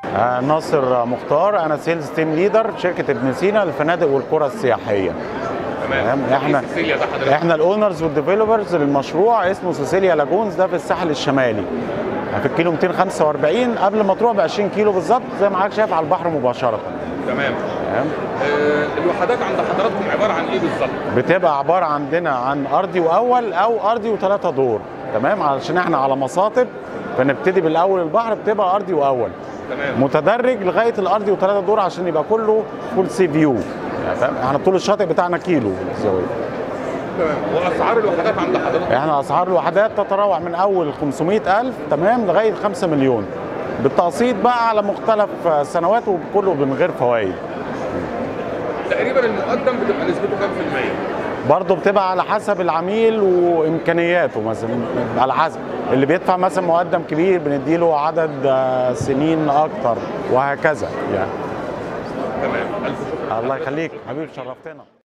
آه، ناصر مختار انا سيلز تيم ليدر في شركه ابن سينا للفنادق والقرى السياحيه تمام احنا سيسيليا ده حضرتك احنا الاونرز والديفلوبرز للمشروع اسمه سيسيليا لاجونز ده في الساحل الشمالي في الكيلو 245 قبل ما تروح ب 20 كيلو بالظبط زي ما حضرتك شايف على البحر مباشره تمام تمام آه الوحدات عند حضراتكم عباره عن ايه بالظبط؟ بتبقى عباره عندنا عن ارضي واول او ارضي وثلاثه دور تمام علشان احنا على مصاطب فنبتدي بالاول البحر بتبقى ارضي واول تمام متدرج لغايه الارضي وثلاثه دور عشان يبقى كله فول سي فيو يعني فاهم احنا طول الشاطئ بتاعنا كيلو الزاويه تمام واسعار الوحدات عند حضراتكم احنا اسعار الوحدات تتراوح من اول 500000 تمام لغايه 5 مليون بالتقسيط بقى على مختلف سنوات وكله من غير فوائد تقريبا المقدم بتبقى نسبته كام في المية؟ برضه بتبقى على حسب العميل وامكانياته مثلا على حسب اللي بيدفع مثلا مقدم كبير بنديله عدد آه، سنين اكتر وهكذا يعني تمام الف شكر الله يخليك حبيبي شرفتنا